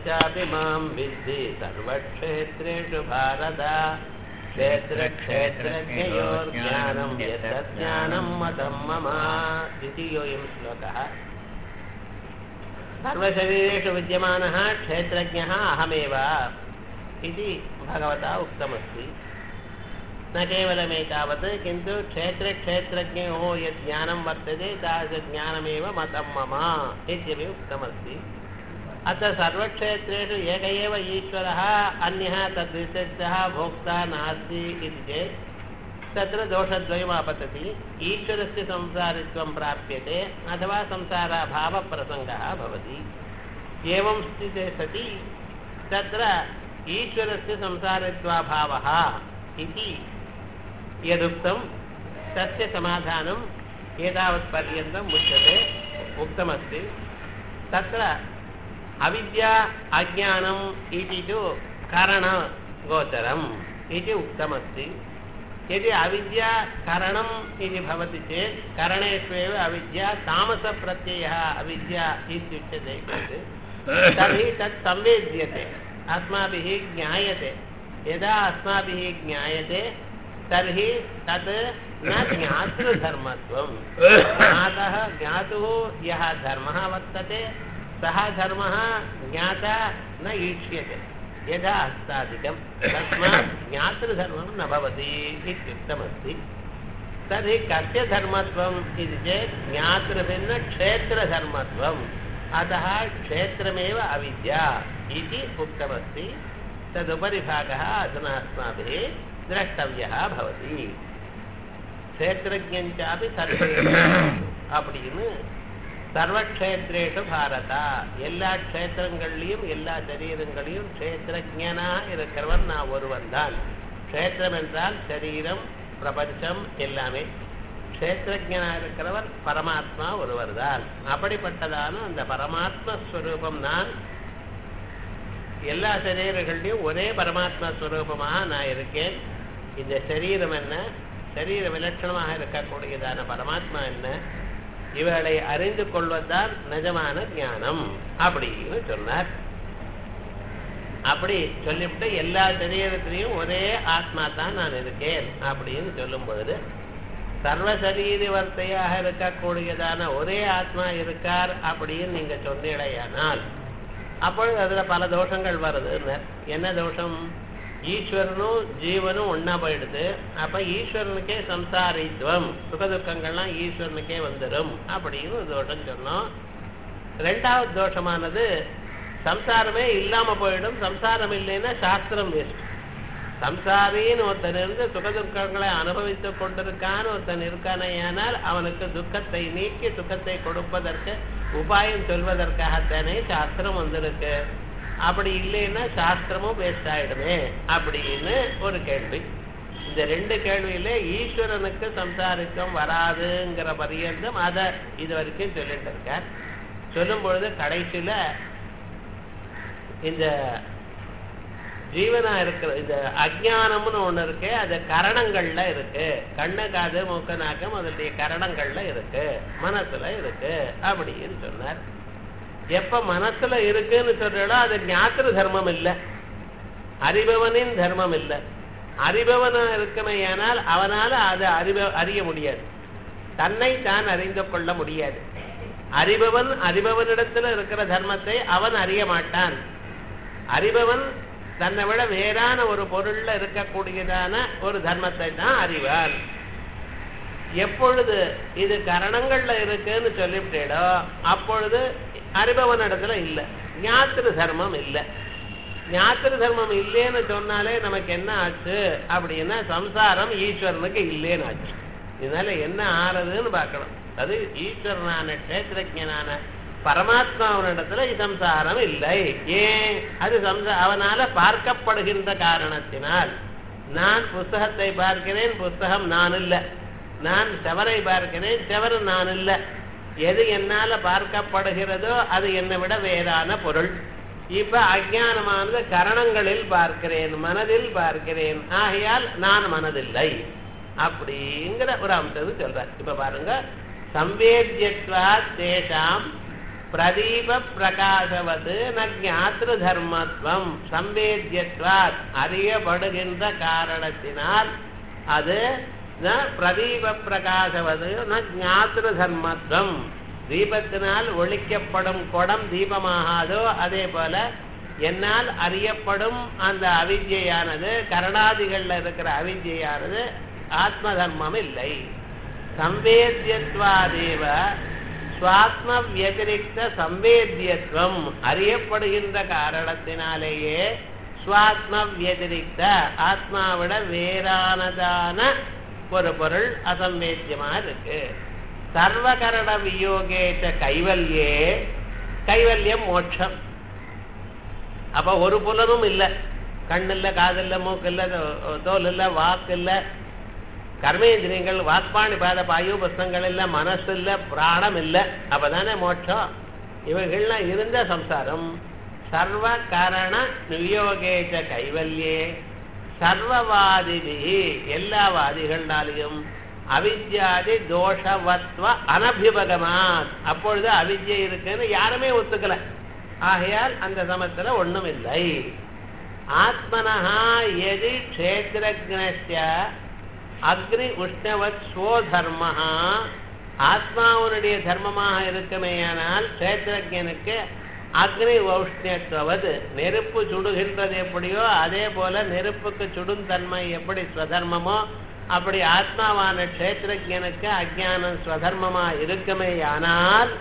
चापि मां विद्धि सर्वक्षेत्रेषु भारत क्षेत्रक्षेत्रज्ञयोर्ज्ञानं यतज्ञानं मतं मम द्वितीयोऽयं श्लोकः सर्वशरीरेषु विद्यमानः क्षेत्रज्ञः अहमेव इति भगवता उक्तमस्ति न केवलमेतावत् किन्तु क्षेत्रक्षेत्रज्ञयोः यत् ज्ञानं वर्तते तादृशज्ञानमेव मतं मम इत्यपि उक्तमस्ति अत्र सर्वक्षेत्रेषु एक एव ईश्वरः अन्यः तद्विशिष्टः भोक्ता नास्ति इति चेत् तत्र दोषद्वयम् आपतति ईश्वरस्य संसारित्वं प्राप्यते अथवा संसाराभावप्रसङ्गः भवति एवं स्थिते सति तत्र ईश्वरस्य संसारित्वाभावः इति यदुक्तं तस्य समाधानम् एतावत्पर्यन्तम् उच्यते उक्तमस्ति तत्र अविद्या अज्ञानम् इति तु कारणगोचरम् इति उक्तमस्ति यदि अविद्या कारणम् इति भवति चेत् करणेष्वेव अविद्या तामसप्रत्ययः अविद्या इत्युच्यते चेत् तर्हि तत् संवेद्यते अस्माभिः ज्ञायते यदा अस्माभिः ज्ञायते तर्हि तत् न ज्ञातृधर्मत्वं ज्ञातः ज्ञातुः यः धर्मः वर्तते सः धर्मः ज्ञाता न ईक्ष्यते यदा हस्तादिकं तस्मात् ज्ञातृधर्मं न भवति इत्युक्तमस्ति तर्हि कस्य धर्मत्वम् इति चेत् ज्ञातृभिन्न क्षेत्रधर्मत्वम् अतः क्षेत्रमेव अविद्या इति उक्तमस्ति तदुपरि भागः अधुना अस्माभिः द्रष्टव्यः भवति क्षेत्रज्ञञ्चापि सर्वे அப்படின்னு சர்வக்ஷேத்ரேஷு பாரதா எல்லா க்ஷேத்திரங்கள்லையும் எல்லா சரீரங்களையும் க்ஷேத்திரஜனாக இருக்கிறவன் நான் ஒருவன் தான் க்ஷேத்திரம் என்றால் சரீரம் பிரபஞ்சம் எல்லாமே க்ஷேத்திரஜனாக இருக்கிறவர் பரமாத்மா ஒருவர் தான் அப்படிப்பட்டதான அந்த பரமாத்ம ஸ்வரூபம் நான் எல்லா சரீரங்கள்லையும் ஒரே பரமாத்மா ஸ்வரூபமாக நான் இருக்கேன் இந்த சரீரம் என்ன சரீர விலட்சணமாக இருக்கக்கூடியதான பரமாத்மா என்ன இவர்களை அறிந்து கொள்வதுதான் நிஜமான ஞானம் அப்படின்னு சொன்னார் அப்படி சொல்லிவிட்டு எல்லா சரீரத்திலையும் ஒரே ஆத்மா தான் நான் இருக்கேன் அப்படின்னு சொல்லும் பொழுது சர்வசரீரி வர்த்தையாக இருக்கக்கூடியதான ஒரே ஆத்மா இருக்கார் அப்படின்னு நீங்க சொன்னீடையானால் அப்பொழுது அதுல பல தோஷங்கள் வருதுன்னு என்ன தோஷம் ஈஸ்வரனும் ஜீவனும் ஒன்னா போயிடுது அப்ப ஈஸ்வரனுக்கே சம்சாரித்துவம் சுகதுக்கங்கள்லாம் ஈஸ்வரனுக்கே வந்துடும் அப்படின்னு ஒரு தோஷம் சொன்னோம் ரெண்டாவது தோஷமானது சம்சாரமே இல்லாம போயிடும் சம்சாரம் இல்லைன்னா சாஸ்திரம் வேஸ்ட் சம்சாரின்னு ஒருத்தன் இருந்து சுகதுக்கங்களை அனுபவித்துக் கொண்டிருக்கான்னு ஒருத்தன் இருக்கானேயானால் அவனுக்கு துக்கத்தை நீக்கி சுகத்தை கொடுப்பதற்கு உபாயம் சொல்வதற்காகத்தானே சாஸ்திரம் வந்திருக்கு அப்படி இல்லைன்னா சாஸ்திரமும் வேஸ்ட் ஆயிடுமே அப்படின்னு ஒரு கேள்வி இந்த ரெண்டு கேள்வியில ஈஸ்வரனுக்கு சம்சாரிக்கம் வராதுங்கிற பரியந்தம் அதை இது வரைக்கும் சொல்லிட்டு இருக்கார் சொல்லும் பொழுது கடைசியில இந்த ஜீவனா இருக்கிற இந்த அஜானம்னு ஒண்ணு இருக்கு அது கரணங்கள்ல இருக்கு கண்ணு காது மூக்கு நாக்கம் அதனுடைய கரணங்கள்ல இருக்கு மனசுல இருக்கு அப்படின்னு சொன்னார் எப்ப மனசுல இருக்குன்னு சொல்றோ அது ஞாத்திர தர்மம் இல்லை அறிபவனின் தர்மம் இல்லை அறிபவனா இருக்கணையானால் அவனால அதை அறிவ அறிய முடியாது தன்னை தான் அறிந்து கொள்ள முடியாது அறிபவன் அறிபவனிடத்துல இருக்கிற தர்மத்தை அவன் அறிய மாட்டான் அறிபவன் தன்னை விட வேறான ஒரு பொருள்ல இருக்கக்கூடியதான ஒரு தர்மத்தை தான் அறிவான் எப்பொழுது இது கரணங்கள்ல இருக்குன்னு சொல்லிவிட்டேடோ அப்பொழுது அறிபவன் இடத்துல இல்லை ஞாத்திரு தர்மம் இல்லை ஞாத்திரு தர்மம் இல்லைன்னு சொன்னாலே நமக்கு என்ன ஆச்சு அப்படின்னா சம்சாரம் ஈஸ்வரனுக்கு இல்லைன்னு ஆச்சு இதனால என்ன ஆறுதுன்னு பார்க்கணும் அது ஈஸ்வரனான கஷேத்திரஜனான பரமாத்மாவனிடத்துல சம்சாரம் இல்லை ஏன் அது சம்சா அவனால பார்க்கப்படுகின்ற காரணத்தினால் நான் புஸ்தகத்தை பார்க்கிறேன் புஸ்தகம் நான் இல்லை நான் செவரை பார்க்கிறேன் செவர் நான் இல்லை எது என்னால பார்க்கப்படுகிறதோ அது என்னை விட வேறான பொருள் இப்ப அஜானமானது கரணங்களில் பார்க்கிறேன் மனதில் பார்க்கிறேன் ஆகையால் நான் மனதில்லை அப்படிங்கிற ஒரு அம்சத்தை சொல்ற இப்ப பாருங்க சம்வேத்யத்வா தேஷாம் பிரதீப பிரகாசவது ந ஞாத்திரு தர்மத்துவம் சம்பேத்தியத்வாத் அறியப்படுகின்ற காரணத்தினால் அது ந பிரதீப பிரகாசவது ந ஞாத்திரு தர்மத்துவம் தீபத்தினால் ஒழிக்கப்படும் குடம் தீபமாகாதோ அதே போல என்னால் அறியப்படும் அந்த அவித்யானது கரணாதிகள்ல இருக்கிற அவித்யானது ஆத்ம தர்மம் இல்லை சம்வேத்தியத்வாதேவ சுவாத்ம வியதிரிக்த சம்வேத்தியத்துவம் அறியப்படுகின்ற காரணத்தினாலேயே சுவாத்ம வியதிரிக்த ஆத்மாவிட வேறானதான ஒரு பொருள் அசம்பேத்தியமா இருக்கு சர்வகரண வியோகேச்ச கைவல்யே கைவல்யம் மோட்சம் அப்ப ஒரு புலனும் இல்லை கண் இல்ல காது இல்ல மூக்கு இல்ல தோல் இல்ல வாக்கு இல்ல கர்மேந்திரியங்கள் வாக்பாணி பாத பாயு புஸ்தங்கள் இல்ல மனசு இல்ல பிராணம் இல்ல அப்பதானே மோட்சம் இவைகள்லாம் இருந்த சம்சாரம் சர்வ கரண நியோகேச்ச கைவல்யே சர்வவாதிதி எல்லா வாதிகள்னாலையும் அவித்யாதி தோஷவத்வ அனபிபகமாத் அப்பொழுது அவித்யை இருக்குன்னு யாருமே ஒத்துக்கல ஆகையால் அந்த சமத்துல ஒண்ணும் இல்லை ஆத்மனஹா எதி க்ஷேத்திரஜ்னஸ்ய அக்னி உஷ்ணவத் ஸ்வோதர்மஹா ஆத்மாவுடைய தர்மமாக இருக்குமேயானால் க்ஷேத்திரஜனுக்கு அக்னி உஷ்ணத்துவது நெருப்பு சுடுகின்றது எப்படியோ அதே போல நெருப்புக்கு சுடும் தன்மை எப்படி ஸ்வதர்மமோ அப்படி ஆத்மாவான க்ஷேத்திரஜனுக்கு அஜானம் ஸ்வதர்மமா இருக்குமேயானால்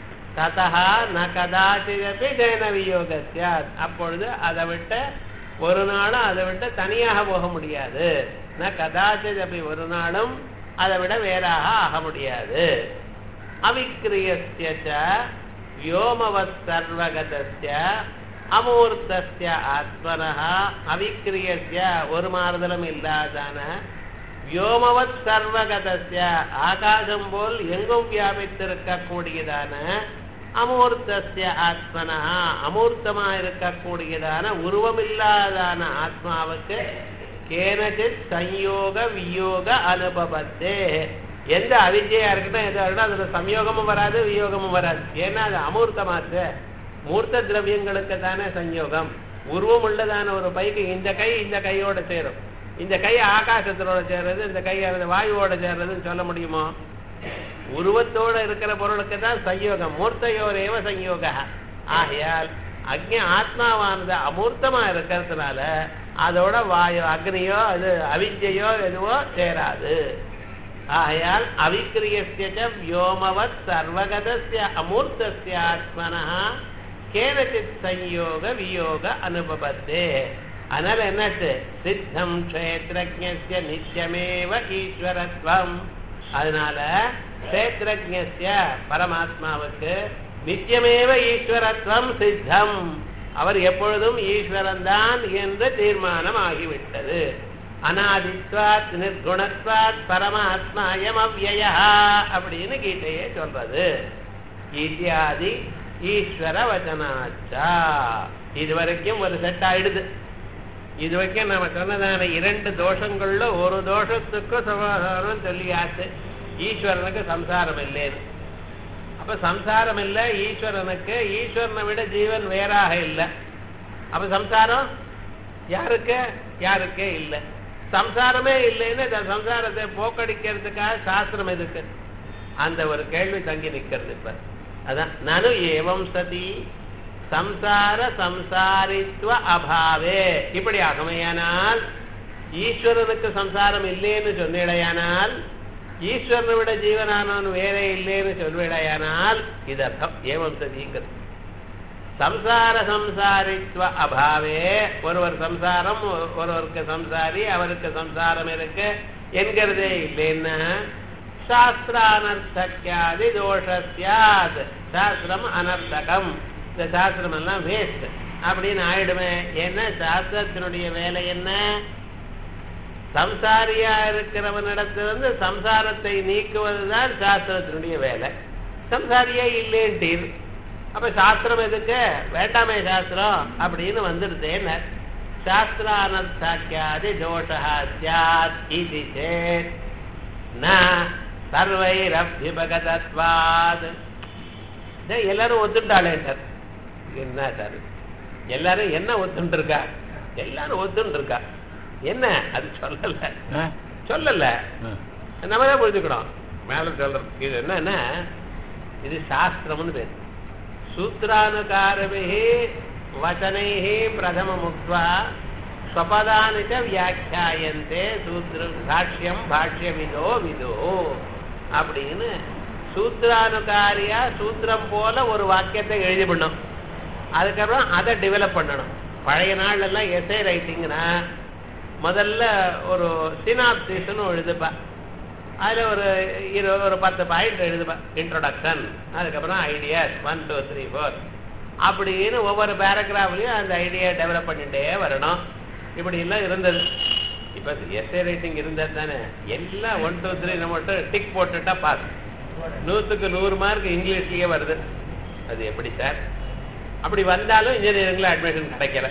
ததா ந கதாச்சிதப்பி ஜெயன வியோகத்தியாத் அப்பொழுது அதை விட்டு ஒரு நாளும் அதை விட்டு தனியாக போக முடியாது ந கதாச்சிதப்பி ஒரு நாளும் அதை விட வேறாக ஆக முடியாது அவிக்கிரியஸ்ய வியோமவத் சர்வகதஸ்ய அமூர்த்தஸ்ய ஆத்மனः அவிக்கிரியஸ்ய ஒரு மாறுதலும் இல்லாதான வியோமவத் சர்வகதஸ்ய ஆகாசம் போல் எங்கும் வியாபித்திருக்க கூடியதான அமூர்த்தஸ்ய ஆத்மனா அமூர்த்தமா இருக்கக்கூடியதான உருவமில்லாதான ஆத்மாவுக்கு கேனச்சித் சம்யோக வியோக அனுபவத்தே எந்த அவிஜயா இருக்கட்டும் எதா இருக்கட்டும் அதுல சம்யோகமும் வராது வியோகமும் வராது ஏன்னா அது அமூர்த்தமாச்சு மூர்த்த திரவியங்களுக்கு தானே சம்யோகம் உருவம் உள்ளதான ஒரு பைக்கு இந்த கை இந்த கையோட சேரும் இந்த கை ஆகாசத்தோட சேர்றது இந்த கை அந்த வாயுவோட சேர்றதுன்னு சொல்ல முடியுமோ உருவத்தோட இருக்கிற பொருளுக்கு தான் சம்யோகம் மூர்த்தையோரேவ சம்யோக ஆகையால் அக்னி ஆத்மாவானது அமூர்த்தமா இருக்கிறதுனால அதோட வாயு அக்னியோ அது அவித்யையோ எதுவோ சேராது ஆகையால் அவிக்கிரியஸ்ய வியோமவத் சர்வகதஸ்ய அமூர்த்தஸ்ய ஆத்மனா கேனச்சித் சம்யோக வியோக அனுபவத்தே அதனால என்னாச்சு சித்தம் க்ஷேத்திரஜ்ய நித்தியமேவ ஈஸ்வரத்வம் அதனால க்ஷேத்திரஜ்ய பரமாத்மாவுக்கு நித்தியமேவ ஈஸ்வரத்வம் சித்தம் அவர் எப்பொழுதும் ஈஸ்வரன் தான் என்று தீர்மானம் ஆகிவிட்டது அனாதித்வாத் நிர்குணத்வாத் பரமாத்மாயம் அவ்வய அப்படின்னு கீதையே சொல்றது இத்தியாதி ஈஸ்வர வச்சனாச்சா இது வரைக்கும் ஒரு செட் ஆயிடுது இது வரைக்கும் நாம சொன்னதான இரண்டு தோஷங்கள்ல ஒரு தோஷத்துக்கும் சமாதானம் சொல்லியாச்சு ஈஸ்வரனுக்கு சம்சாரம் இல்லைன்னு அப்ப சம்சாரம் இல்ல ஈஸ்வரனுக்கு ஈஸ்வரனை விட ஜீவன் வேறாக இல்லை அப்ப சம்சாரம் யாருக்கு யாருக்கே இல்லை சம்சாரமே இல்லைன்னு இந்த சம்சாரத்தை போக்கடிக்கிறதுக்காக சாஸ்திரம் எதுக்கு அந்த ஒரு கேள்வி தங்கி நிக்கிறது இப்ப அதான் நனு ஏவம் சதி சம்சார சம்சாரித்துவ அபாவே இப்படி ஆகமையானால் ஈஸ்வரனுக்கு சம்சாரம் இல்லைன்னு சொன்னிடையானால் ஈஸ்வரனை விட ஜீவனானவன் வேற இல்லைன்னு சொல்விடையானால் இது அர்த்தம் ஏவம் சதிங்கிறது சம்சார சம்சாரித்துவ அபாவே ஒருவர் சம்சாரம் ஒருவருக்கு சம்சாரி அவருக்கு சம்சாரம் இருக்கு என்கிறதே இல்லைன்னா சாஸ்திரானர்த்தக்கியாதி தோஷஸ்யாத் சாஸ்திரம் அனர்த்தகம் இந்த சாஸ்திரம் எல்லாம் வேஸ்ட் அப்படின்னு ஆயிடுமே ஏன்னா சாஸ்திரத்தினுடைய வேலை என்ன சம்சாரியா இருக்கிறவனிடத்திலிருந்து சம்சாரத்தை நீக்குவதுதான் சாஸ்திரத்தினுடைய வேலை சம்சாரியே இல்லேன்ட்டீர் அப்ப சாஸ்திரம் எதுக்கு வேண்டாமே சாஸ்திரம் அப்படின்னு வந்துடுதேன்னு சாஸ்திரானர்த்தாக்கியாதி தோஷா சியாத் இது சேத் ந சர்வைரபிபகதத்வாத் டேய், எல்லாரும் ஒத்துட்டாளேன்ட்டார் என்ன சார் எல்லாரும் என்ன ஒத்துட்டு இருக்கா எல்லாரும் ஒத்துட்டு இருக்கா என்ன அது சொல்லல ஆ? சொல்லல ஆ. நம்ம தான் புரிஞ்சுக்கணும் மேல சொல்றோம் இது என்னன்னா இது சாஸ்திரம்னு பேர் சூத்ரானுகாரபிஹி வச்சனைஹி பிரதம முக்வா ஸ்வபதானி ச வியாக்கியாயந்தே சூத்ர பாஷ்யம் பாஷ்யவிதோ விதோ அப்படின்னு சூத்ரானுகாரியா சூத்திரம் போல ஒரு வாக்கியத்தை எழுதி பண்ணும் அதுக்கப்புறம் அதை டெவலப் பண்ணணும் பழைய நாள்ல எல்லாம் எஸ்ஏ ரைட்டிங்னா முதல்ல ஒரு சினாப்சிஸ்னு எழுதுப்பா அதில் ஒரு இரு ஒரு பத்து பாயிண்ட் எழுதுப்பா இன்ட்ரோடக்ஷன் அதுக்கப்புறம் ideas one two three four அப்படின்னு ஒவ்வொரு பேராகிராஃப்லையும் அந்த ஐடியா டெவலப் பண்ணிட்டே வரணும் இப்படி எல்லாம் இருந்தது இப்போ எஸ்ஏ ரைட்டிங் இருந்தது தானே எல்லாம் ஒன் டூ த்ரீ மட்டும் டிக் போட்டுட்டா பாஸ் நூற்றுக்கு நூறு மார்க் இங்கிலீஷ்லயே வருது அது எப்படி சார் அப்படி வந்தாலும் இன்ஜினியரிங்ல அட்மிஷன் கிடைக்கல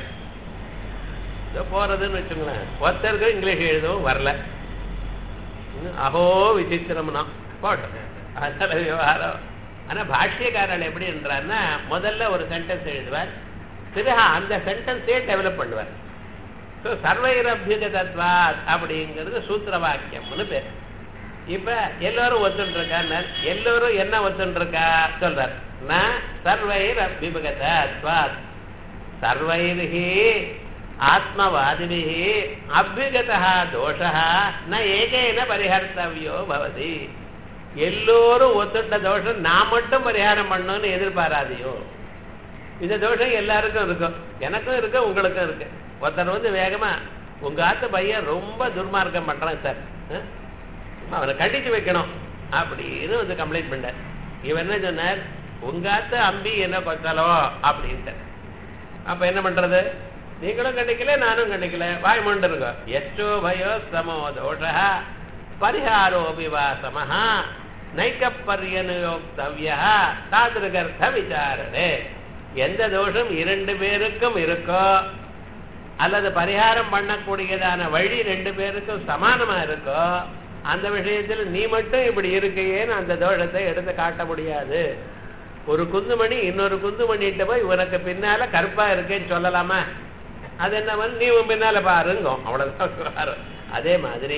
இதோ போறதுன்னு வச்சுங்களேன் ஒருத்தருக்கு இங்கிலீஷ் எழுதவும் வரல இன்னும் அஹோ விசித்திரம்னா போட்டோம் அதனால விவகாரம் ஆனா பாஷ்யக்காரர் எப்படி என்றார்னா முதல்ல ஒரு சென்டென்ஸ் எழுதுவார் பிறகு அந்த சென்டென்ஸே டெவலப் பண்ணுவார் ஸோ சர்வைரபியுகதத்வா அப்படிங்கிறது சூத்திர வாக்கியம்னு பேர் இப்ப எல்லாரும் ஒத்துட்டு இருக்கார் எல்லோரும் என்ன ஒத்துட்டு இருக்கா சொல்றார் நான் சர்வைர் அபிபகதத்வாத் சர்வைர்ஹி ஆத்மவாதிபிஹி அபிகதः தோஷः ந ஏகேன பரிஹர்த்தவியோ பவதி எல்லோரும் ஒத்துட்ட தோஷம் நான் மட்டும் பரிகாரம் பண்ணணும்னு எதிர்பாராதியோ இந்த தோஷம் எல்லாருக்கும் இருக்கும் எனக்கும் இருக்கு உங்களுக்கும் இருக்கு ஒருத்தர் வந்து வேகமா உங்க ஆத்து பையன் ரொம்ப துர்மார்க்கம் பண்றான் சார் அஹ்? அவனை கண்டிச்சு வைக்கணும் அப்படின்னு வந்து கம்ப்ளைண்ட் பண்ணார் இவன் என்ன சொன்னார் உங்க ஆத்து அம்பி என்ன பக்கலோ அப்படின்ட்டு அப்ப என்ன பண்றது நீங்களும் கண்டிக்கல நானும் கண்டிக்கல வாய் மண்டுருங்க எச்சோ பயோ சமோ தோஷ பரிகாரோபி வா சமஹா நைக்க பரியனுயோக்தவ்யா தாதிருகர்த்த விசாரணே எந்த தோஷம் இரண்டு பேருக்கும் இருக்கோ அல்லது பரிகாரம் பண்ணக்கூடியதான வழி ரெண்டு பேருக்கும் சமானமா இருக்கோ அந்த விஷயத்தில் நீ மட்டும் இப்படி இருக்கையேன்னு அந்த தோஷத்தை எடுத்து காட்ட முடியாது ஒரு குந்துமணி இன்னொரு குந்துமணிகிட்ட போய் உனக்கு பின்னால கருப்பா இருக்கேன்னு சொல்லலாமா அது என்ன பண்ணு, நீ உன் பின்னால பாருங்க அவ்வளவுதான் விவகாரம். அதே மாதிரி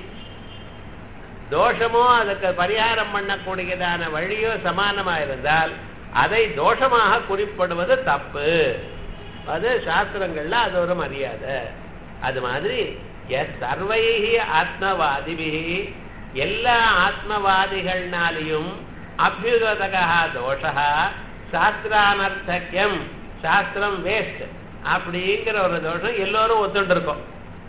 தோஷமோ அதுக்கு பரிகாரம் பண்ணக்கூடியதான வழியோ சமானமா இருந்தால் அதை தோஷமாக குறிப்பிடுவது தப்பு அது சாஸ்திரங்கள்ல அது ஒரு மரியாதை அது மாதிரி எஸ் சர்வைகி ஆத்மவாதிபிகி எல்லா ஆத்மவாதிகள்னாலையும் அபியுதகா தோஷா சாஸ்திரானர்த்தக்கியம் சாஸ்திரம் வேஸ்ட் அப்படிங்கிற ஒரு தோஷம் எல்லோரும் ஒத்துண்டு இருக்கோம்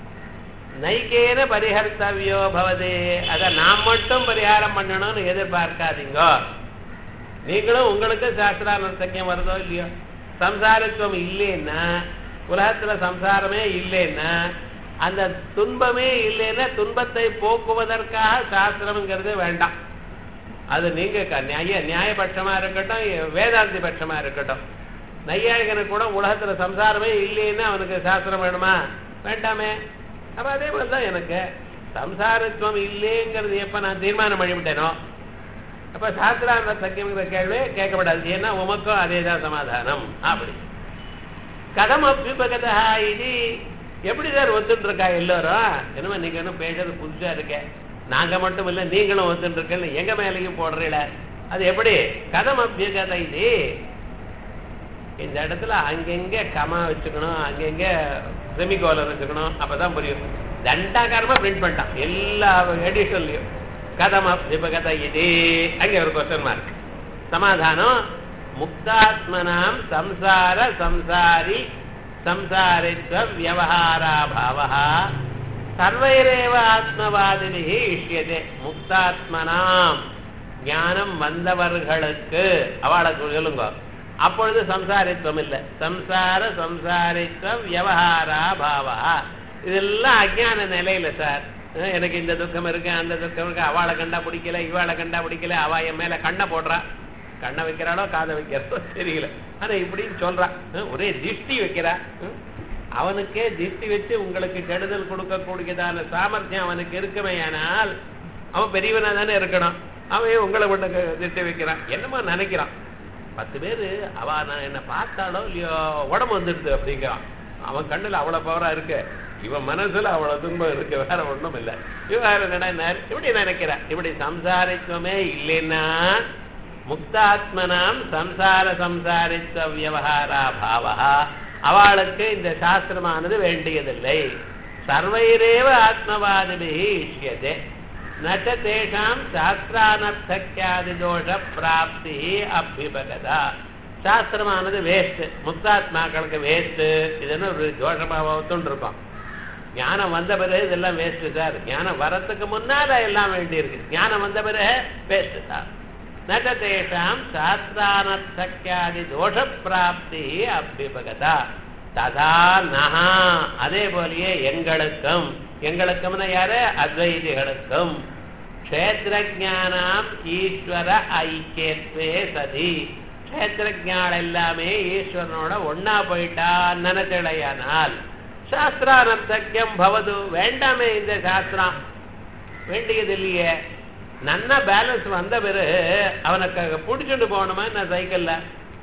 நைக்கேன பரிஹர்த்தவியோ பவதே அத நாம் மட்டும் பரிகாரம் பண்ணணும்னு எதிர்பார்க்காதீங்க நீங்களும் உங்களுக்கு சாஸ்திரானர்த்தக்கியம் வருதோ இல்லையோ சம்சாரத்துவம் இல்லைன்னா உலகத்துல சம்சாரமே இல்லைன்னா அந்த துன்பமே இல்லைன்னா துன்பத்தை போக்குவதற்காக சாஸ்திரம்ங்கிறது வேண்டாம் அது நீங்க க- நியாய நியாயபட்சமா இருக்கட்டும் வேதாந்தி பட்சமா இருக்கட்டும் நையாயிகனுக்கு கூட உலகத்துல சம்சாரமே இல்லைன்னா அவனுக்கு சாஸ்திரம் வேணுமா வேண்டாமே அப்ப அதே மாதிரிதான் எனக்கு சம்சாரத்துவம் இல்லைங்கிறது எப்ப நான் தீர்மானம் பண்ணிவிட்டேனோ அப்ப சாஸ்திராந்த சக்கியங்கிற கேள்வி கேட்கப்படாது ஏன்னா உமக்கும் அதேதான் சமாதானம் அப்படி கதம் அபிபகதா இது எப்படி சார் ஒத்துட்டு இருக்கா எல்லாரும் என்னமா நீங்க இன்னும் பேசுறது புதுசா இருக்க நாங்க மட்டும் இல்ல நீங்களும் ஒத்துட்டு இருக்கேன்னு எங்க மேலேயும் போடுறீல அது எப்படி கதம் அபியகத இது இந்த இடத்துல அங்கங்க கமா வச்சுக்கணும் அங்கங்க செமிகோலர் வச்சுக்கணும் அப்பதான் புரியும் தண்டாகாரமா பிரிண்ட் பண்ணிட்டான் எல்லா எடிஷன்லயும் கதம் அபிபகத இது அங்க ஒரு கொஸ்டின் மார்க் சமாதானம் முக்தாத்மனாம் சம்சார சம்சாரி சம்சாரித்வ வியவஹாராபாவः சர்வைரேவ ஆத்மவாதினிகி இஷ்யதே முக்தாத்மனாம் ஞானம் வந்தவர்களுக்கு அவளை சொல்லுங்க அப்பொழுது சம்சாரித்துவம் இல்லை சம்சார சம்சாரித்வ வியவஹாரா பாவா இதெல்லாம் அஜ்ஞான நிலையில சார் அஹ் எனக்கு இந்த துக்கம் இருக்கு அந்த துக்கம் இருக்கு அவளை கண்டா பிடிக்கல இவாளை கண்டா பிடிக்கல அவ என் மேல கண்ணை போடுறா கண்ணை வைக்கிறாளோ காதை வைக்கிறாளோ தெரியல ஆனா இப்படின்னு சொல்றா அஹ் ஒரே திஷ்டி வைக்கிறா அஹ் அவனுக்கே திஷ்டி வச்சு உங்களுக்கு கெடுதல் கொடுக்கக்கூடியதான சாமர்த்தியம் அவனுக்கு இருக்குமேயானால் அவன் பெரியவனா தானே இருக்கணும் அவன் ஏன் உங்களை கொண்டு க- திஷ்டி வைக்கிறான் என்னமோ நினைக்கிறான் பத்து பேரு அவ நான் என்ன பார்த்தாலோ இல்லையோ உடம்பு வந்துடுது அப்படிங்கிறான் அவன் கண்ணுல அவ்வளவு பவரா இருக்கு இவன் மனசுல அவ்வளவு துன்பம் இருக்கு வேற ஒண்ணும் இல்ல இவன் என்ன இப்படி நினைக்கிற இப்படி சம்சாரித்துவமே இல்லைன்னா முக்தாத்மனாம் சம்சார சம்சாரித்துவ வியவகாரா பாவா அவளுக்கு இந்த சாஸ்திரமானது வேண்டியதில்லை சர்வைரேவ ஆத்மவாதிபிகி இஷ்யதே நச்ச தேஷாம் சாஸ்திரானர்த்தக்கியாதி தோஷ பிராப்தி அபிபகதா சாஸ்திரமானது வேஸ்ட் முக்தாத்மாக்களுக்கு வேஸ்ட் இதுன்னு ஒரு தோஷபாவத்தோடு இருக்கும் ஞானம் வந்த பிறகு இதெல்லாம் வேஸ்ட் சார் ஞானம் வரத்துக்கு முன்னால எல்லாம் வேண்டியிருக்கு ஞானம் வந்த பிறகு வேஸ்ட் சார் நச்ச தேஷாம் சாஸ்திரானர்த்தக்கியாதி தோஷ பிராப்தி அபிபகதா ததா நகா அதே போலயே எங்களுக்கும் எங்களுக்கும்னா யாரு அத்வைதிகளுக்கும் க்ஷேத்திரஜானாம் ஈஸ்வர ஐக்கியத்வே சதி க்ஷேத்திரஜான் எல்லாமே ஈஸ்வரனோட ஒன்னா போயிட்டா நினைச்சடையானால் சாஸ்திரானர்த்தக்கியம் பவது வேண்டாமே இந்த சாஸ்திரம் வேண்டியது இல்லையே நன்னா பேலன்ஸ் வந்த பிறகு அவனுக்கு பிடிச்சிட்டு போகணுமா நான் சைக்கிள்ல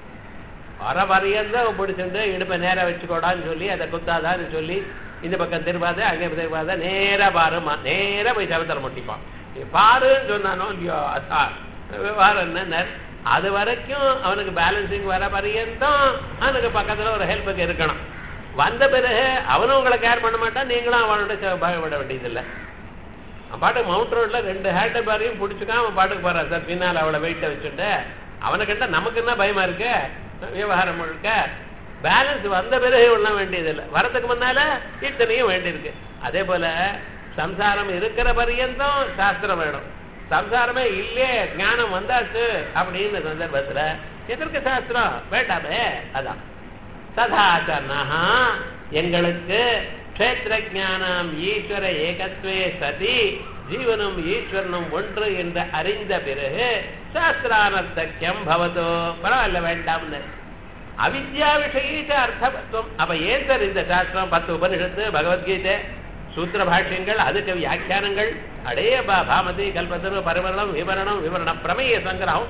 வர வரையந்தான் பிடிச்சிட்டு இடுப்பை நேரா வச்சுக்கோடான்னு சொல்லி அதை குத்தாதான்னு சொல்லி இந்த பக்கம் திருப்பாத அங்கே திருப்பாத நேரா பாருமா நேரா போய் சவத்தரம் முட்டிப்பான் பாருன்னு சொன்னானோ இல்லையோ அதான் விவகாரம் என்ன அது வரைக்கும் அவனுக்கு பேலன்சிங் வர பரியந்தம் அவனுக்கு பக்கத்துல ஒரு ஹெல்ப்புக்கு இருக்கணும் வந்த பிறகு அவனும் உங்களை கேர் பண்ண மாட்டான் நீங்களும் அவனோட பயப்பட வேண்டியதில்லை அவன் பாட்டுக்கு மவுண்ட் ரோட்ல ரெண்டு ஹேண்ட் பாரையும் பிடிச்சிக்கான் அவன் பாட்டுக்கு போறான் சார் பின்னால் அவளை வெயிட்ட வச்சுட்டு அவனுக்கிட்ட நமக்கு என்ன பயமா இருக்கு விவகாரம் முழுக்க பேலன்ஸ் வந்த பிறகு ஒன்றும் வேண்டியதில்லை வரதுக்கு முன்னால இத்தனையும் வேண்டியிருக்கு அதே போல சம்சாரம் இருக்கிற பரியந்தம் சாஸ்திரம் வேணும் சம்சாரமே இல்லையே ஞானம் வந்தாச்சு அப்படின்னு சந்தர்ப்பத்துல எதற்கு சாஸ்திரம் வேண்டாமே அதான் ததாச்சனா எங்களுக்கு க்ஷேத்திர ஜானம் ஈஸ்வர ஏகத்வே சதி ஜீவனும் ஈஸ்வரனும் ஒன்று என்று அறிந்த பிறகு சாஸ்திரானர்த்தக்கியம் பவதோ பரவாயில்ல வேண்டாம்னு அவித்யா விஷயீச்ச அர்த்தவத்துவம் அப்ப ஏன் சார் இந்த சாஸ்திரம் பத்து உபனிஷத்து பகவத்கீதை சூத்திர பாஷ்யங்கள் அதுக்கு வியாக்கியானங்கள் அடே பா பாமதி கல்பத்தரு பரிவரணம் விவரணம் விவரணம் பிரமேய சங்கிரகம்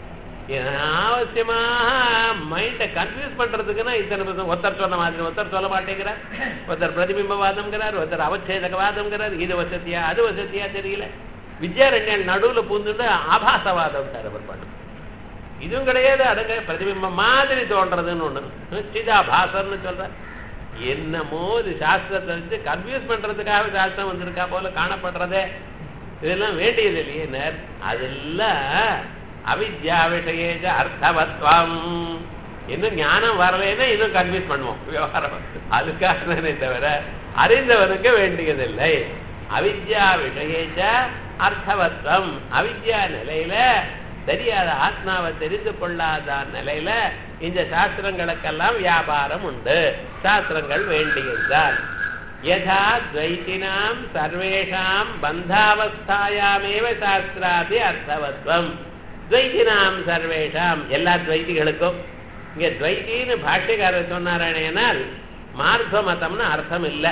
அவசியமாக மைண்டை கன்ஃபியூஸ் பண்றதுக்குன்னா இத்தனை பேர் ஒருத்தர் சொன்ன மாதிரி ஒருத்தர் சொல்ல மாட்டேங்கிறார் ஒருத்தர் பிரதிபிம்பவாதம்ங்கிறார் ஒருத்தர் அவச்சேதகவாதம்ங்கிறார் இது வசதியா அது வசதியா தெரியல வித்யாரண்யன் நடுவுல பூந்துட்டு ஆபாசவாதம் சார் அவர் பாட்டு இதுவும் கிடையாது அடங்க பிரதிபிம்பம் மாதிரி தோன்றதுன்னு ஒண்ணு சிதாபாசர்னு சொல்ற என்னமோ இது சாஸ்திரத்தை வச்சு கன்ஃபியூஸ் பண்றதுக்காக சாஸ்திரம் வந்திருக்கா போல காணப்படுறதே இதெல்லாம் வேண்டியது இல்லையே அதெல்லாம் அவித்யா விஷயேஜ அர்த்தவத்வம் இன்னும் ஞானம் வரலைன்னா இன்னும் கன்வின்ஸ் பண்ணுவோம் விவகாரம் அதுக்காக தவிர அறிந்தவனுக்கு வேண்டியதில்லை அவித்யா விஷயேஜ அர்த்தவத்வம் அவித்யா நிலையில தெரியாத ஆத்மாவை தெரிந்து கொள்ளாத நிலையில இந்த சாஸ்திரங்களுக்கெல்லாம் வியாபாரம் உண்டு சாஸ்திரங்கள் வேண்டியதுதான் யதா துவைத்தினாம் சர்வேஷாம் பந்தாவஸ்தாயாமேவ சாஸ்திராதி அர்த்தவத்வம் துவைத்தினாம் சர்வேஷாம் எல்லா துவைத்திகளுக்கும் இங்க துவைத்தின்னு பாஷ்யக்காரர் சொன்னாரானால் மார்க்க மதம்னு அர்த்தம் இல்லை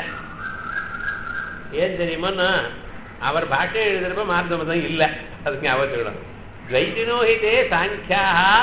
ஏன் தெரியுமோன்னா அவர் பாஷ்யம் எழுதுறப்ப மார்க்க மதம் இல்லை அதுக்கு அவசியம் துவைத்தினோஹிதே சாங்கியா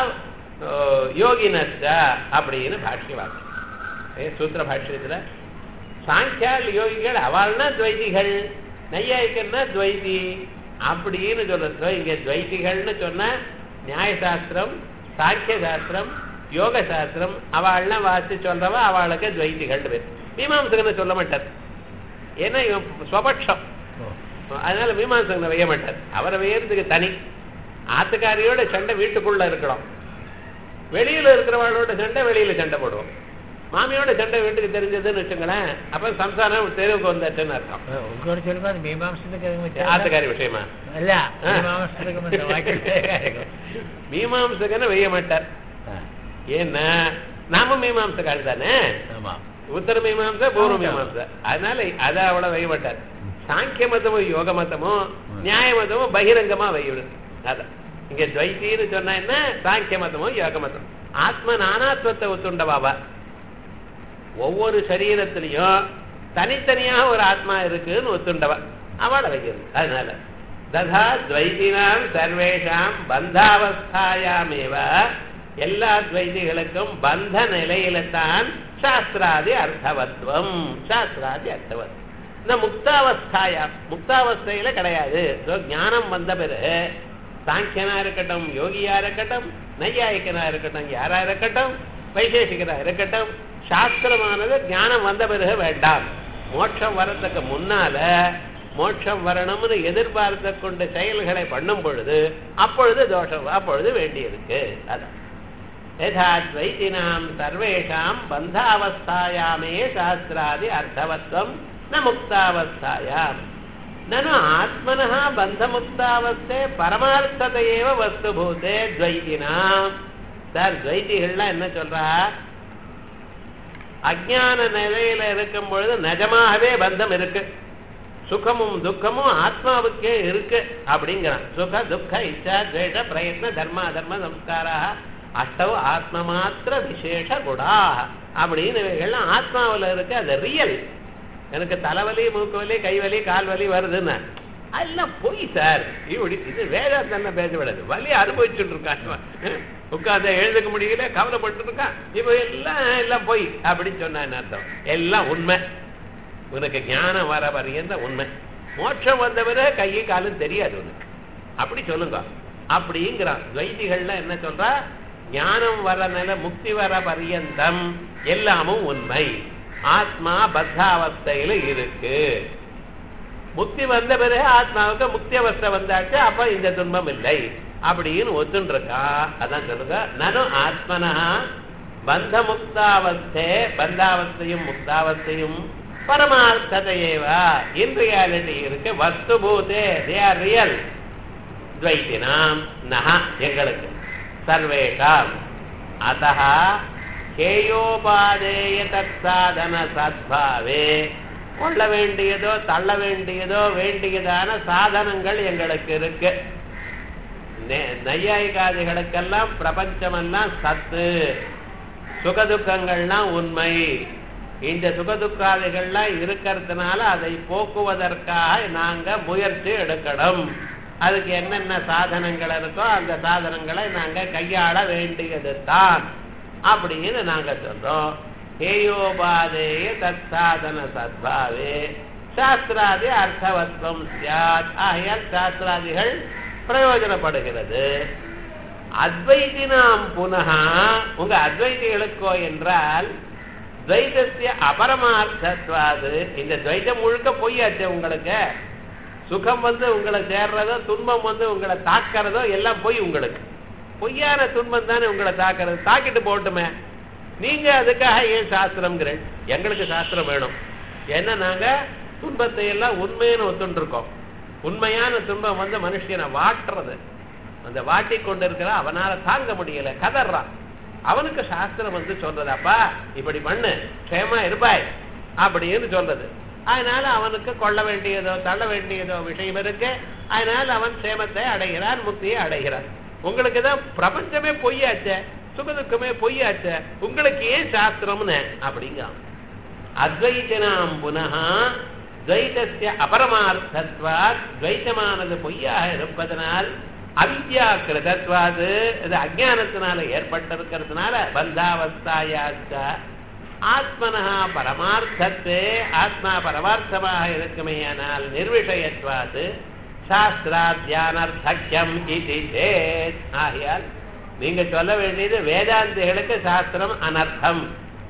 யோகினஸ்ட அப்படின்னு பாஷ்ய வாக்கியம் சூத்திர பாஷ்யத்துல சாங்கியால் யோகிகள் அவள்னா துவைத்திகள் நையாயிக்கன்னா துவைத்தி அப்படின்னு சொல்றது இங்க துவைத்திகள்னு சொன்னா நியாயசாஸ்திரம் சாக்கிய சாஸ்திரம் யோக சாஸ்திரம் அவள்லாம் வாசி சொல்றவ அவளுக்கு துவைத்திகள் பேர் மீமாம்சகனை சொல்ல மாட்டார் ஏன்னா இவன் ஸ்வபட்சம் அதனால மீமாம்சகனை வைய மாட்டார் அவரை வையறதுக்கு தனி ஆத்துக்காரியோட சண்டை வீட்டுக்குள்ள இருக்கணும் வெளியில இருக்கிறவளோட சண்டை வெளியில சண்டை போடுவோம் மாமியோட சண்டை வீட்டுக்கு தெரிஞ்சதுன்னு வச்சுங்களேன் அப்ப சம்சாரம் தெருவுக்கு வந்தாச்சுன்னு அர்த்தம் உங்களோட சொல்லுங்க அது மீமாம்சத்துக்கு ஆத்துக்காரி விஷயமா இல்ல மீமாம்சத்துக்கு வாக்கியம் மீமாம்சகனை வைய மாட்டார் ஏன்னா நாம மீமாம்சக்காரி தானே ஆமா உத்தர மீமாம்சா பூர்வ மீமாம்சா அதனால அதை அவ்வளவு வைய மாட்டார் சாங்கிய மதமும் யோக மதமும் நியாய மதமும் பகிரங்கமா வையிடும் அதான் இங்க துவைத்தின்னு சொன்னா என்ன சாங்கிய மதமும் யோக மதம் ஆத்ம நானாத்வத்தை ஒத்துண்டவாவா ஒவ்வொரு சரீரத்திலையும் தனித்தனியாக ஒரு ஆத்மா இருக்குன்னு ஒத்துண்டவா அவளை வைக்கிறது அதனால ததா துவைத்தினாம் சர்வேஷாம் பந்தாவஸ்தாயாமேவ எல்லா துவைதிகளுக்கும் பந்த நிலையில தான் சாஸ்திராதி அர்த்தவத்துவம் சாஸ்திராதி அர்த்தவத்துவம் இந்த முக்தாவஸ்தாயா முக்தாவஸ்தையில கிடையாது So, ஞானம் வந்த பிறகு சாங்கியனா இருக்கட்டும் யோகியா இருக்கட்டும் நையாயிக்கனா இருக்கட்டும் யாரா இருக்கட்டும் வைசேஷிகரா இருக்கட்டும் சாஸ்திரமானது ஞானம் வந்த பிறகு வேண்டாம் மோட்சம் வரதுக்கு முன்னால மோட்சம் வரணும்னு எதிர்பார்த்து கொண்ட செயல்களை பண்ணும் பொழுது அப்பொழுது தோஷம் அப்பொழுது வேண்டியிருக்கு அதான் யதாத்வைதினாம் சர்வேஷாம் பந்தாவஸ்தாயாமே சாஸ்திராதி அர்த்தவத்வம் ந முக்தாவஸ்தாயாம் நனு ஆத்மனः பந்தமுக்தாவஸ்தே பரமார்த்ததையேவ வஸ்துபூதே துவைதினாம் சார் துவைதிகள்லாம் என்ன சொல்றா அஜான நிலையில இருக்கும் பொழுது நிஜமாகவே பந்தம் இருக்கு சுகமும் துக்கமும் ஆத்மாவுக்கே இருக்கு அப்படிங்கிறான் சுக துக்க இச்சா துவேஷ பிரயத்ன தர்ம தர்ம சம்ஸ்காரா அஷ்டவ ஆத்ம மாத்திர விசேஷ குடா அப்படின்னு இவைகள்லாம் ஆத்மாவில் இருக்கு அது ரியல் எனக்கு தலைவலி மூக்கு வலி கை வலி கால் வலி வருதுன்னு அதெல்லாம் பொய் சார் இப்படி இது வேதாந்தம் பேச விடாது வலி அனுபவிச்சுட்டு இருக்கான் உட்காந்து எழுதுக்க முடியல கவலைப்பட்டு இருக்கான் இப்போ எல்லாம் எல்லாம் பொய் அப்படின்னு சொன்னா என்ன அர்த்தம் எல்லாம் உண்மை உனக்கு ஞானம் வர வரையந்த உண்மை மோட்சம் வந்த பிறகு கையும் காலும் தெரியாது உனக்கு அப்படி சொல்லுங்க அப்படிங்கிறான் துவைதிகள்ல என்ன சொல்றா ஞானம் வர நில முக்தி வர பரியந்தம் எல்லாமும் உண்மை ஆத்மா பத்தாவஸ்தையில இருக்கு முக்தி வந்த பிறகு ஆத்மாவுக்கு முக்தி அவஸ்தை வந்தாச்சு அப்ப இந்த துன்பம் இல்லை அப்படின்னு ஒத்துன்னு இருக்கா அதான் சொல்லுங்க நனு ஆத்மனா பந்த முக்தாவஸ்தே பந்தாவஸ்தையும் முக்தாவஸ்தையும் பரமார்த்ததையேவா இன் ரியாலிட்டி இருக்கு வஸ்துபூதே தே ஆர் ரியல் துவைத்தினாம் நக எங்களுக்கு சர்வேஷாம் அத்த கேயோபாதேய தற்சாதன சத்பாவே கொள்ள வேண்டியதோ தள்ள வேண்டியதோ வேண்டியதான சாதனங்கள் எங்களுக்கு இருக்கு நெ- நையாயிகாதிகளுக்கெல்லாம் பிரபஞ்சமெல்லாம் சத்து சுகதுக்கங்கள்லாம் உண்மை இந்த சுகதுக்காதிகள்லாம் இருக்கிறதுனால அதை போக்குவதற்காக நாங்க முயற்சி எடுக்கணும் அதுக்கு என்னென்ன சாதனங்கள் இருக்கோ அந்த சாதனங்களை நாங்க கையாள வேண்டியது தான் அப்படின்னு நாங்க சொல்றோம் ஹேயோபாதேய தத் சாதன சத்பாவே சாஸ்திராதி அர்த்தவத்வம் சியாத் ஆகையால் சாஸ்திராதிகள் பிரயோஜனப்படுகிறது அத்வைதினாம் புனக உங்க அத்வைதிகளுக்கோ என்றால் துவைதத்திய அபரமார்த்தத்வாது இந்த துவைதம் முழுக்க பொய்யாச்சு உங்களுக்கு சுகம் வந்து உங்களை சேர்றதோ துன்பம் வந்து உங்களை தாக்கிறதோ எல்லாம் பொய் உங்களுக்கு பொய்யான துன்பம் தானே உங்களை தாக்கிறது தாக்கிட்டு போட்டுமே நீங்க அதுக்காக ஏன் சாஸ்திரம்ங்கிறேன் எங்களுக்கு சாஸ்திரம் வேணும் ஏன்னா நாங்க துன்பத்தை எல்லாம் உண்மைன்னு ஒத்துட்டு இருக்கோம் உண்மையான துன்பம் வந்து மனுஷனை வாட்டுறது அந்த வாட்டி கொண்டு இருக்கிற அவனால தாங்க முடியல கதறான் அவனுக்கு சாஸ்திரம் வந்து சொல்றதாப்பா இப்படி பண்ணு க்ஷேமா இருப்பாய் அப்படின்னு சொல்றது அதனால அவனுக்கு கொள்ள வேண்டியதோ தள்ள வேண்டியதோ விஷயம் இருக்கு அதனால அவன் சேமத்தை அடைகிறான் முக்தியை அடைகிறான் உங்களுக்கு தான் பிரபஞ்சமே பொய்யாச்சே சுகதுக்கமே பொய்யாச்சே உங்களுக்கு ஏன் சாஸ்திரம்னு அப்படிங்க அத்வைத்தனாம் புனக துவைதஸ்ய அபரமார்த்தத்வாத் துவைத்தமானது பொய்யாக இருப்பதனால் அவித்யா கிருதத்வாது இது அஜானத்தினால ஏற்பட்டிருக்கிறதுனால பந்தாவஸ்தாயாச்ச ஆத்மனா பரமார்த்தத்தே ஆத்மா பரமார்த்தமாக இருக்குமேயானால் நிர்விஷயத்வாது சாஸ்திராத்தியானர்த்தக்கியம் இது சேத் ஆகையால் நீங்க சொல்ல வேண்டியது வேதாந்திகளுக்கு சாஸ்திரம் அனர்த்தம்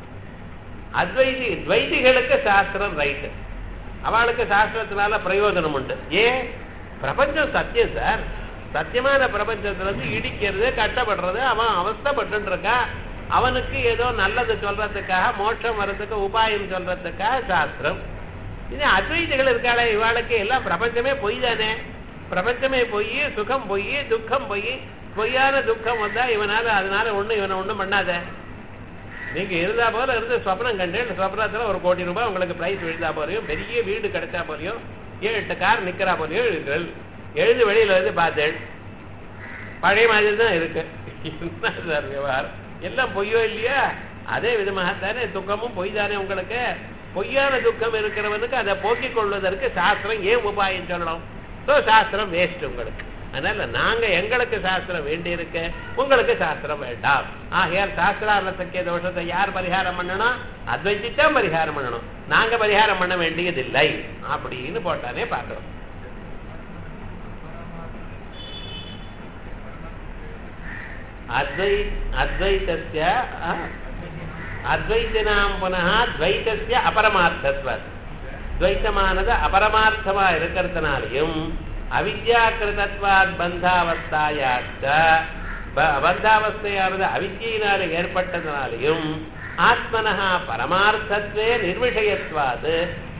அத்வைதி துவைதிகளுக்கு சாஸ்திரம் ரைட்டு அவளுக்கு சாஸ்திரத்தினால பிரயோஜனம் உண்டு ஏன் பிரபஞ்சம் சத்தியம் சார் சத்தியமான பிரபஞ்சத்துல இருந்து இடிக்கிறது கட்டப்படுறது அவன் அவஸ்தப்பட்டு இருக்கான் அவனுக்கு ஏதோ நல்லது சொல்றதுக்காக மோட்சம் வர்றதுக்கு உபாயம் சொல்றதுக்காக சாஸ்திரம் இது அத்வைதிகள் இருக்காளே இவாளுக்கு எல்லாம் பிரபஞ்சமே பொய் தானே பிரபஞ்சமே பொய் சுகம் பொய் துக்கம் பொய் பொய்யான துக்கம் வந்தா இவனால அதனால ஒண்ணு இவனை ஒண்ணும் பண்ணாத நீங்க இருந்தா போல இருந்து சொப்னம் கண்டேன் சொப்னத்துல ஒரு கோடி ரூபாய் உங்களுக்கு பிரைஸ் விழுந்தா போலையும் பெரிய வீடு கிடைச்சா போலையும் ஏழு எட்டு கார் நிக்கிறா போலையும் எழுதுகள் எழுதி வெளியில வந்து பார்த்தேன் பழைய மாதிரி தான் இருக்கு என்ன சார் விவகாரம் எல்லாம் பொய்யோ இல்லையா அதே விதமாகத்தானே துக்கமும் பொய் தானே உங்களுக்கு பொய்யான துக்கம் இருக்கிறவனுக்கு அதை போக்கிக் கொள்வதற்கு சாஸ்திரம் ஏன் உபாயம் சொல்லணும் ஸோ சாஸ்திரம் வேஸ்ட் உங்களுக்கு அதனால நாங்க எங்களுக்கு சாஸ்திரம் வேண்டி இருக்கு உங்களுக்கு சாஸ்திரம் வேண்டாம் ஆகையால் சாஸ்திரார்த்தக்கிய தோஷத்தை யார் பரிகாரம் பண்ணணும் அத்வைத்தித்தான் பரிகாரம் பண்ணணும் நாங்க பரிகாரம் பண்ண வேண்டியதில்லை அப்படின்னு போட்டானே பார்க்கணும் அத்வை அத்வைத்தஸ்ய அஹ், அத்வைத்தினாம் புனः துவைத்தஸ்ய அபரமார்த்தத்வத் துவைத்தமானது அபரமார்த்தமா இருக்கிறதுனாலையும் அவித்யாக்கிருதத்வாத் பந்தாவஸ்தாயாச்ச ப- பந்தாவஸ்தையானது அவித்யினால ஏற்பட்டதுனாலையும் ஆத்மனஹா பரமார்த்தத்வே நிர்விஷயத்வாது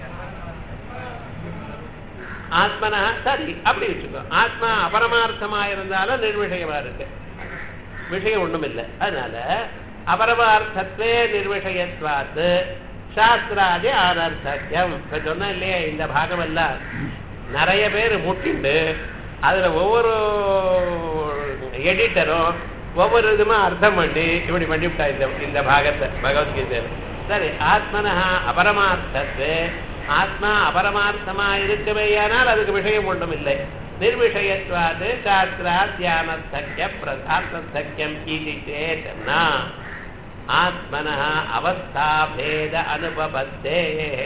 ஆத்மனா சரி அப்படி வச்சுக்கோ ஆத்மா அபரமார்த்தமா இருந்தாலும் நிர்விஷயமா இருக்கு விஷயம் ஒண்ணும் இல்லை அதனால அபரமார்த்தத்வே நிர்விஷயத்வாத்து சாஸ்திராதி ஆனர்த்தக்கியம் இப்ப சொன்ன இல்லையா இந்த பாகம் எல்லாம் நிறைய பேர் முட்டிண்டு அதுல ஒவ்வொரு எடிட்டரும் ஒவ்வொரு விதமா அர்த்தம் பண்ணி இப்படி பண்ணிவிட்டா இந்த இந்த பாகத்தை பகவத்கீதையில சரி ஆத்மனஹா அபரமார்த்தத்து ஆத்மா அபரமார்த்தமா இருக்கவேயானால் அதுக்கு விஷயம் ஒன்றும் இல்லை நிர்விஷயத்வாது சாஸ்திரா தியானத்தக்கிய பிரசார்த்தக்கியம் இது சேதனா ஆத்மனः அவஸ்தாபேத அனுபவத்தே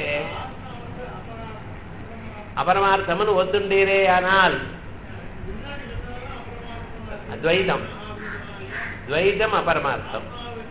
அபரமார்த்தம்னு ஒத்துண்டீரே ஆனால் அத்வைதம் துவைதம் அபரமார்த்தம்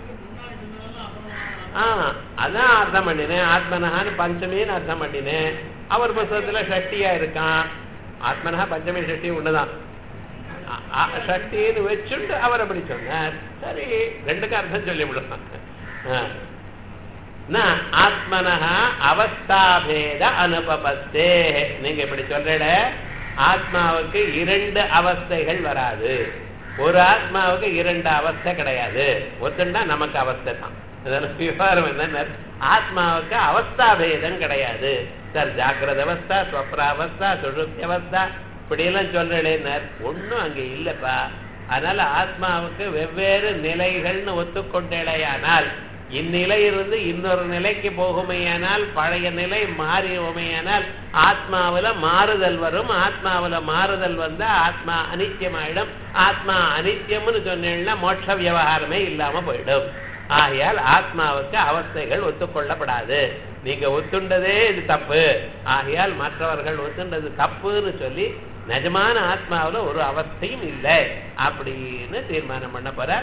ஆ அதான் அர்த்தம் பண்ணினேன் ஆத்மனஹான்னு பஞ்சமின்னு அர்த்தம் பண்ணினேன் அவர் புஸ்தகத்துல ஷஷ்டியா இருக்கான் ஆத்மனஹா பஞ்சமி ஷஷ்டி ஒண்ணுதான் அ- அ- ஷஷ்டின்னு வச்சுண்டு அவர் அப்படி சொன்னார் சரி ரெண்டுக்கு அர்த்தம் சொல்லி விடலாம் ஆ. ந ஆத்மனஹா அவஸ்தாபேத அனுபவத்தே நீங்க இப்படி சொல்றீட ஆத்மாவுக்கு இரண்டு அவஸ்தைகள் வராது ஒரு ஆத்மாவுக்கு இரண்டு அவஸ்தை கிடையாது ஒத்துண்டா நமக்கு அவஸ்தை தான் இதனால விவகாரம் என்ன ஆத்மாவுக்கு அவஸ்தாபேதம் கிடையாது சார் ஜாக்கிரத அவஸ்தா ஸ்வப்ராவஸ்தா சுழுப்தி அவஸ்தா இப்படியெல்லாம் சொல்றேன் ஒண்ணும் அங்க இல்லப்பா அதனால ஆத்மாவுக்கு வெவ்வேறு நிலைகள்னு ஒத்துக்கொண்டேடையானால் இந்நிலையிலிருந்து இன்னொரு நிலைக்கு போகுமையானால் பழைய நிலை மாறியுமையானால் ஆத்மாவுல மாறுதல் வரும் ஆத்மாவுல மாறுதல் வந்து ஆத்மா அனித்தியமாயிடும் ஆத்மா அனித்தியம்னு சொன்னீங்கன்னா மோட்ச விவகாரமே இல்லாம போயிடும் ஆகையால் ஆத்மாவுக்கு அவஸ்தைகள் ஒத்துக்கொள்ளப்படாது நீங்க ஒத்துண்டதே இது தப்பு ஆகையால் மற்றவர்கள் ஒத்துண்டது தப்புன்னு சொல்லி நிஜமான ஆத்மாவுல ஒரு அவஸ்தையும் இல்லை அப்படின்னு தீர்மானம் பண்ண போற